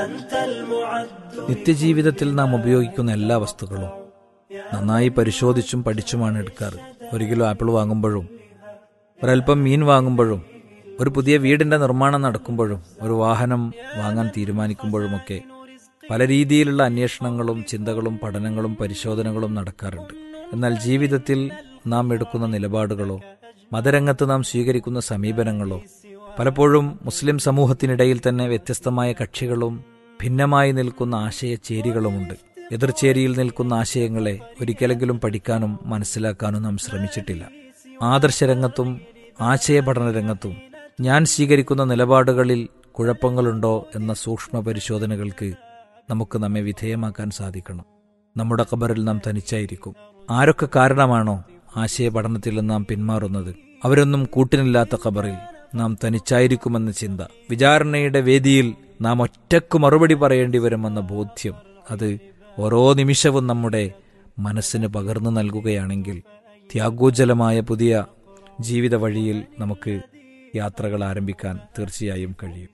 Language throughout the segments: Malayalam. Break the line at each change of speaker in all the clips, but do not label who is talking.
നിത്യജീവിതത്തിൽ നാം ഉപയോഗിക്കുന്ന എല്ലാ വസ്തുക്കളും നന്നായി പരിശോധിച്ചും പഠിച്ചുമാണ് എടുക്കാറ് ഒരു കിലോ ആപ്പിൾ വാങ്ങുമ്പോഴും ഒരൽപ്പം മീൻ വാങ്ങുമ്പോഴും ഒരു പുതിയ വീടിന്റെ നിർമ്മാണം നടക്കുമ്പോഴും ഒരു വാഹനം വാങ്ങാൻ തീരുമാനിക്കുമ്പോഴുമൊക്കെ പല രീതിയിലുള്ള അന്വേഷണങ്ങളും ചിന്തകളും പഠനങ്ങളും പരിശോധനകളും നടക്കാറുണ്ട് എന്നാൽ ജീവിതത്തിൽ നാം എടുക്കുന്ന നിലപാടുകളോ മതരംഗത്ത് നാം സ്വീകരിക്കുന്ന സമീപനങ്ങളോ പലപ്പോഴും മുസ്ലിം സമൂഹത്തിനിടയിൽ തന്നെ വ്യത്യസ്തമായ കക്ഷികളും ഭിന്നമായി നിൽക്കുന്ന ആശയചേരികളുമുണ്ട് എതിർചേരിയിൽ നിൽക്കുന്ന ആശയങ്ങളെ ഒരിക്കലെങ്കിലും പഠിക്കാനും മനസ്സിലാക്കാനും നാം ശ്രമിച്ചിട്ടില്ല ആദർശരംഗത്തും ആശയപഠന രംഗത്തും ഞാൻ സ്വീകരിക്കുന്ന നിലപാടുകളിൽ കുഴപ്പങ്ങളുണ്ടോ എന്ന സൂക്ഷ്മ പരിശോധനകൾക്ക് നമുക്ക് നമ്മെ വിധേയമാക്കാൻ സാധിക്കണം നമ്മുടെ ഖബറിൽ നാം തനിച്ചായിരിക്കും ആരൊക്കെ കാരണമാണോ ആശയപഠനത്തിൽ നാം പിന്മാറുന്നത് അവരൊന്നും കൂട്ടിനില്ലാത്ത ഖബറിൽ നാം തനിച്ചായിരിക്കുമെന്ന ചിന്ത വിചാരണയുടെ വേദിയിൽ നാം ഒറ്റക്ക് മറുപടി പറയേണ്ടി വരുമെന്ന ബോധ്യം അത് ഓരോ നിമിഷവും നമ്മുടെ മനസ്സിന് പകർന്നു നൽകുകയാണെങ്കിൽ ത്യാഗോജ്ജലമായ പുതിയ ജീവിത വഴിയിൽ നമുക്ക് യാത്രകൾ ആരംഭിക്കാൻ തീർച്ചയായും കഴിയും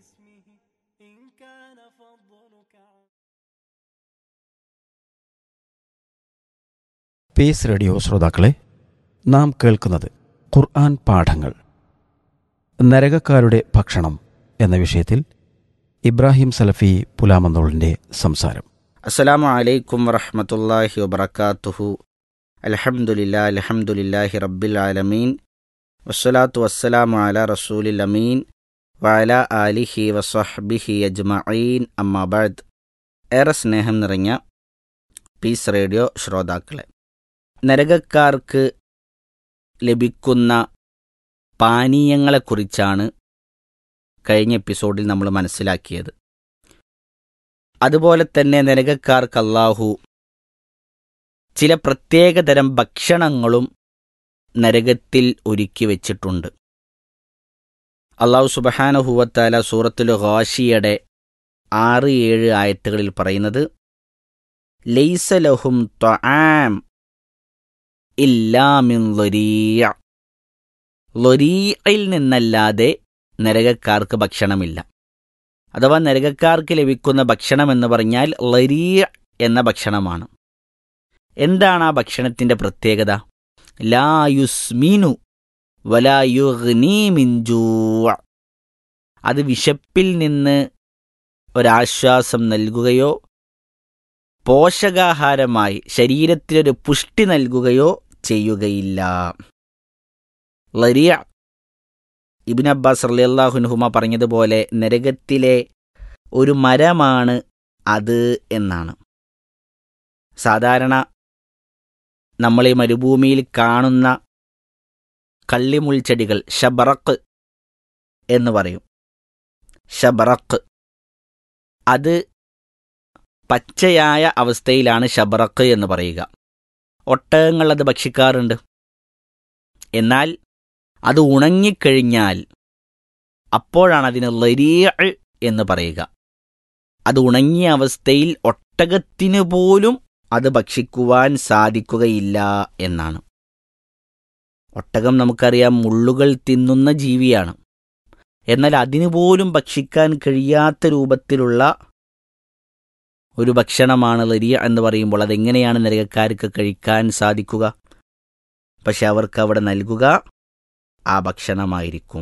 പീസ് റേഡിയോ ശ്രോതാക്കളെ നാം കേൾക്കുന്നത് ഖുർആൻ പാഠങ്ങൾ നരകക്കാരുടെ ഭക്ഷണം എന്ന വിഷയത്തിൽ ഇബ്രാഹിം സലഫി പുലാമന്നോളിൻ്റെ സംസാരം
അസ്സലാമു അലൈക്കും വറഹ്മത്തുള്ളാഹി വബറകാതുഹു അൽഹംദുലില്ലാ അൽഹംദുലില്ലാഹി റബ്ബിൽ ആലമീൻ വസ്സലാത്തു വസ്സലാമു അലാ റസൂലിൽ അമീൻ വഅല ആലിഹി വസ്വഹ്ബിഹി അജ്മഈൻ അമ്മാ ബഅദ് ഏറെ സ്നേഹം നിറഞ്ഞ പീസ് റേഡിയോ ശ്രോതാക്കളെ നരകക്കാർക്ക് ലഭിക്കുന്ന പാനീയങ്ങളെക്കുറിച്ചാണ് കഴിഞ്ഞ എപ്പിസോഡിൽ നമ്മൾ മനസ്സിലാക്കിയത് അതുപോലെ തന്നെ നരകക്കാർക്ക് അല്ലാഹു ചില പ്രത്യേകതരം ഭക്ഷണങ്ങളും നരകത്തിൽ ഒരുക്കി വെച്ചിട്ടുണ്ട് അള്ളാഹു സുബഹാനഹുവത്താല സൂറത്തുൽ ഹാഷിയുടെ ആറ് ഏഴ് ആയത്തുകളിൽ പറയുന്നത് ലൈസ ലഹും ത്വആം ഇല്ലാമിൻ ലൊരീയ ലൊരീയിൽ നിന്നല്ലാതെ നരകക്കാർക്ക് ഭക്ഷണമില്ല അഥവാ നരകക്കാർക്ക് ലഭിക്കുന്ന ഭക്ഷണം എന്ന് പറഞ്ഞാൽ ലരീയ എന്ന ഭക്ഷണമാണ് എന്താണ് ആ ഭക്ഷണത്തിന്റെ പ്രത്യേകത ലാ യുസ്മീനു വലാ യുഗ്നീ മിൻ ജൂ' അത് വിശപ്പിൽ നിന്ന് ഒരാശ്വാസം നൽകുകയോ പോഷകാഹാരമായി ശരീരത്തിനൊരു പുഷ്ടി നൽകുകയോ ചെയ്യുകയില്ല ലരിയ ഇബിൻ അബ്ബാസ് റലിയല്ലാഹുൻഹുമ പറഞ്ഞതുപോലെ നരകത്തിലെ ഒരു മരമാണ് അത് എന്നാണ് സാധാരണ നമ്മൾ ഈ മരുഭൂമിയിൽ കാണുന്ന കള്ളിമുൾച്ചെടികൾ ഷബറക്ക് എന്ന് പറയും ഷബറക്ക് അത് പച്ചയായ അവസ്ഥയിലാണ് ഷബറക്ക് എന്ന് പറയുക ഒട്ടകങ്ങൾ അത് ഭക്ഷിക്കാറുണ്ട് എന്നാൽ അത് ഉണങ്ങിക്കഴിഞ്ഞാൽ അപ്പോഴാണ് അതിന് ലരിയ എന്ന് പറയുക അത് ഉണങ്ങിയ അവസ്ഥയിൽ ഒട്ടകത്തിനു പോലും അത് ഭക്ഷിക്കുവാൻ സാധിക്കുകയില്ല എന്നാണ് ഒട്ടകം നമുക്കറിയാം മുള്ളുകൾ തിന്നുന്ന ജീവിയാണ് എന്നാൽ അതിനു പോലും ഭക്ഷിക്കാൻ കഴിയാത്ത രൂപത്തിലുള്ള ഒരു ഭക്ഷണമാണ് ലരിയ എന്ന് പറയുമ്പോൾ അതെങ്ങനെയാണ് നരകക്കാർക്ക് കഴിക്കാൻ സാധിക്കുക പക്ഷെ അവർക്ക് അവിടെ നൽകുക ആ ഭക്ഷണമായിരിക്കും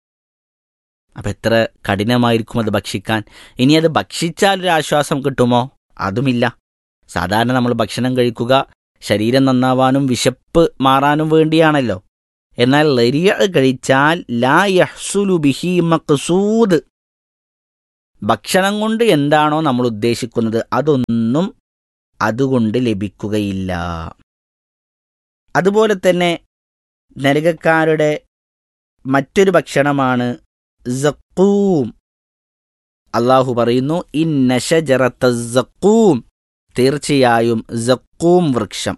അപ്പം എത്ര കഠിനമായിരിക്കും അത് ഭക്ഷിക്കാൻ ഇനി അത് ഭക്ഷിച്ചാൽ ഒരു ആശ്വാസം കിട്ടുമോ അതുമില്ല സാധാരണ നമ്മൾ ഭക്ഷണം കഴിക്കുക ശരീരം നന്നാവാനും വിശപ്പ് മാറാനും വേണ്ടിയാണല്ലോ എന്നാൽ ലരിയ കഴിച്ചാൽ ലാ യഹ്സുലു ബിഹി മഖ്സൂദ് ഭക്ഷണം കൊണ്ട് എന്താണോ നമ്മൾ ഉദ്ദേശിക്കുന്നത് അതൊന്നും അതുകൊണ്ട് ലഭിക്കുകയില്ല അതുപോലെ തന്നെ നരകക്കാരുടെ മറ്റൊരു ഭക്ഷണമാണ് സക്കൂം അള്ളാഹു പറയുന്നു ഇന്ന ഷജറത്ത സക്കൂം തീർച്ചയായും സക്കൂം വൃക്ഷം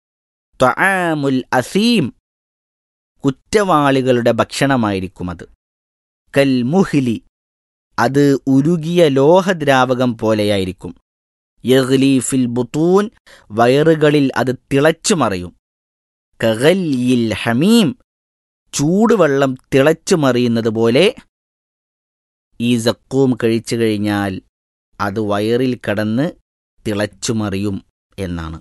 ത്വആമുൽ അസീം കുറ്റവാളികളുടെ ഭക്ഷണമായിരിക്കും അത് കൽ മുഹ്ലി അത് ഉരുകിയ ലോഹദ്രാവകം പോലെയായിരിക്കും യഗ്ലി ഫിൽ ബുത്തൂൻ വയറുകളിൽ അത് തിളച്ചു മറിയും കഗല്യിൽ ഹമീം ചൂടുവെള്ളം തിളച്ചു മറിയുന്നത് പോലെ ഈ സക്കൂം കഴിച്ചു കഴിഞ്ഞാൽ അത് വയറിൽ കടന്ന് തിളച്ചുമറിയും എന്നാണ്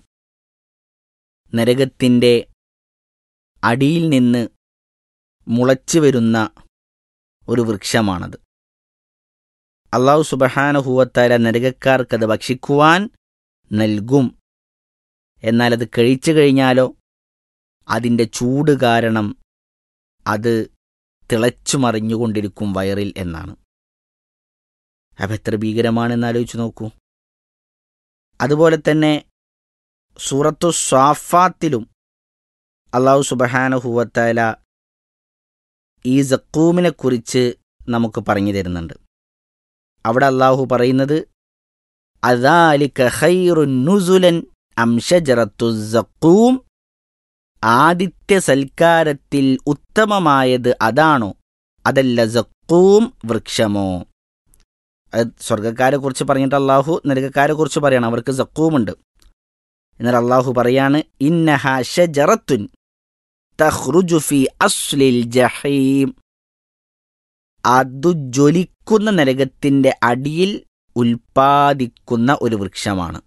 നരകത്തിൻ്റെ അടിയിൽ നിന്ന് മുളച്ചു വരുന്ന ഒരു വൃക്ഷമാണത് അള്ളാഹു സുബഹാനുഹൂവത്താല നരകക്കാർക്കത് ഭക്ഷിക്കുവാൻ നൽകും എന്നാൽ അത് കഴിച്ചു കഴിഞ്ഞാലോ അതിൻ്റെ ചൂട് കാരണം അത് തിളച്ചു മറിഞ്ഞുകൊണ്ടിരിക്കും വയറിൽ എന്നാണ് അപ്പം എത്ര ഭീകരമാണെന്ന് ആലോചിച്ച് നോക്കൂ അതുപോലെ തന്നെ സൂറത്തു സ്വാഫാത്തിലും അള്ളാഹു സുബഹാനുഹൂവത്താല ഈ സക്കൂമിനെ കുറിച്ച് നമുക്ക് പറഞ്ഞു തരുന്നുണ്ട് അവിടെ അള്ളാഹു പറയുന്നത് അദാലിക ഖൈറുൻ നുസുലൻ അംഷജറത്തു സക്കൂം ആദിത്യ സൽക്കാരത്തിൽ ഉത്തമമായത് അതാണോ അതല്ല സക്കൂം വൃക്ഷമോ അത് സ്വർഗക്കാരെ കുറിച്ച് പറഞ്ഞിട്ട് അള്ളാഹു നരകക്കാരെ കുറിച്ച് പറയണം അവർക്ക് സക്കൂമുണ്ട് എന്നാൽ അള്ളാഹു പറയാണ് ഇന്നഹ ഷജറത്തുൻ തഖ്റുജു ഫി അസ്ലിൽ ജഹീം അതു ജ്വലിക്കുന്ന നരകത്തിന്റെ അടിയിൽ ഉൽപ്പാദിക്കുന്ന ഒരു വൃക്ഷമാണ്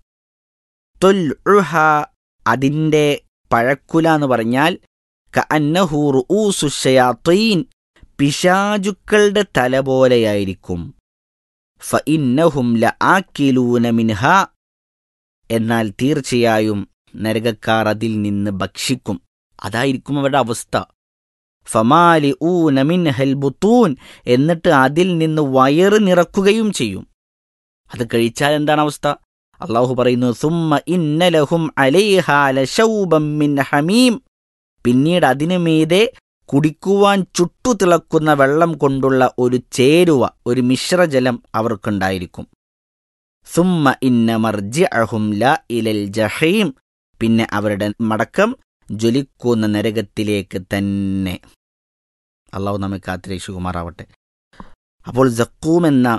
തൊൽഉഹ അതിൻ്റെ പഴക്കുല എന്ന് പറഞ്ഞാൽ കഅന്നഹു റൂസു ഷയാത്തീൻ പിശാചുക്കളുടെ തല പോലെയായിരിക്കും ഫഇന്നഹും ലആക്കിലൂന മിൻഹ എന്നാൽ തീർച്ചയായും നരകക്കാർ അതിൽ നിന്ന് ഭക്ഷിക്കും അതായിരിക്കും അവരുടെ അവസ്ഥ ഫമാലി ഊന മിൻഹൽ ബുത്തൂൻ എന്നിട്ട് അതിൽ നിന്ന് വയറ് നിറക്കുകയും ചെയ്യും അത് കഴിച്ചാൽ എന്താണ് അവസ്ഥ അള്ളാഹു പറയുന്നു സുമ്മ ഇന്നലഹും അലൈഹാല ശൗബം മിൻ ഹമീം പിന്നീട് അതിനു മീതെ കുടിക്കുവാൻ ചുട്ടു തിളക്കുന്ന വെള്ളം കൊണ്ടുള്ള ഒരു ചേരുവ ഒരു മിശ്രജലം അവർക്കുണ്ടായിരിക്കും സുമ്മ ഇന്ന മർജി അഹും ല ഇലൽ ജഹീം പിന്നെ അവരുടെ മടക്കം ജ്വലിക്കുന്ന നരകത്തിലേക്ക് തന്നെ അള്ളാഹു നമ്മെ കാത്തിരക്ഷിക്കുമാറാവട്ടെ അപ്പോൾ ജക്കൂം എന്ന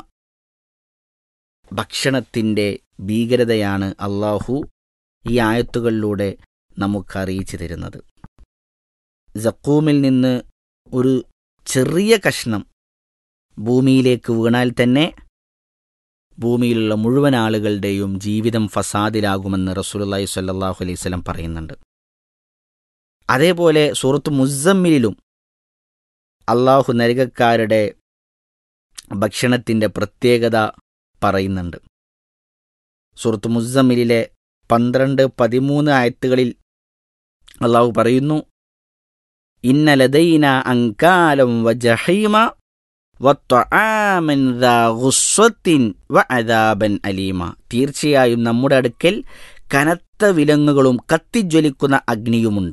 ഭക്ഷണത്തിൻ്റെ ഭീകരതയാണ് അള്ളാഹു ഈ ആയത്തുകളിലൂടെ നമുക്ക് അറിയിച്ചു തരുന്നത് ജക്കൂമിൽ നിന്ന് ഒരു ചെറിയ കഷ്ണം ഭൂമിയിലേക്ക് വീണാൽ തന്നെ ഭൂമിയിലുള്ള മുഴുവൻ ആളുകളുടെയും ജീവിതം ഫസാദിലാകുമെന്ന് റസൂലുള്ളാഹി സ്വല്ലല്ലാഹു അലൈഹി വസല്ലം പറയുന്നുണ്ട് അതേപോലെ സൂറത്ത് മുസമ്മിലും അള്ളാഹു നരകക്കാരുടെ ഭക്ഷണത്തിൻ്റെ പ്രത്യേകത പറയുന്നുണ്ട് സൂറത്ത് മുസമ്മിലിലെ പന്ത്രണ്ട് പതിമൂന്ന് ആയത്തുകളിൽ അള്ളാഹു പറയുന്നു ഇന്നലദൈന അങ്കാലം വജഹീമ വത്വആമൻ ദാ ഗുസ്വത്തിൻ വഅദാബൻ അലീമ തീർച്ചയായും നമ്മുടെ അടുക്കൽ കനത്ത വിലങ്ങുകളും കത്തിജ്വലിക്കുന്ന അഗ്നിയുമുണ്ട്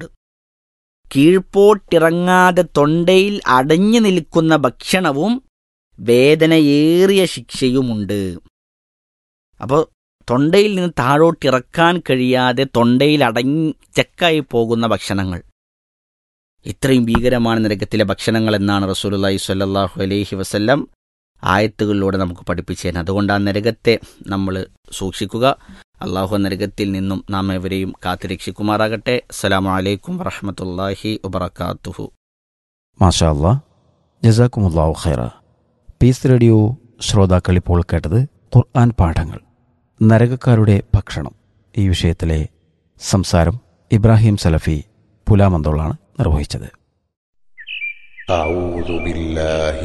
കീഴ്പോട്ടിറങ്ങാതെ തൊണ്ടയിൽ അടഞ്ഞു നിൽക്കുന്ന ഭക്ഷണവും വേദനയേറിയ ശിക്ഷയുമുണ്ട് അപ്പോൾ തൊണ്ടയിൽ നിന്ന് താഴോട്ടിറക്കാൻ കഴിയാതെ തൊണ്ടയിൽ അടങ്ങി ചെക്കായി പോകുന്ന ഭക്ഷണങ്ങൾ ഇത്രയും ഭീകരമാണ് നരകത്തിലെ ഭക്ഷണങ്ങൾ എന്നാണ് റസൂലുള്ളാഹി സ്വല്ലല്ലാഹു അലൈഹി വസല്ലം ആയത്തുകളിലൂടെ നമുക്ക് പഠിപ്പിച്ചു തരുന്നത് അതുകൊണ്ട് ആ നരകത്തെ നമ്മൾ സൂക്ഷിക്കുക അള്ളാഹു നരകത്തിൽ നിന്നും നാം എവരെയും കാത്തുരക്ഷിക്കുമാറാകട്ടെ അസ്സലാമു അലൈക്കും വറഹമത്തല്ലാഹി വബർക്കാത്തുഹു
മാഷാ അല്ലാ ജസാക്കുമുല്ലാഹു ഖൈറ പീസ് റേഡിയോ ശ്രോതാക്കൾ ഇപ്പോൾ കേട്ടത് ഖുർആൻ പാഠങ്ങൾ നരകക്കാരുടെ ഭക്ഷണം ഈ വിഷയത്തിലെ സംസാരം ഇബ്രാഹിം സലഫി പുലാമന്തോളാണ് നിർവഹിച്ചത്
أعوذ بالله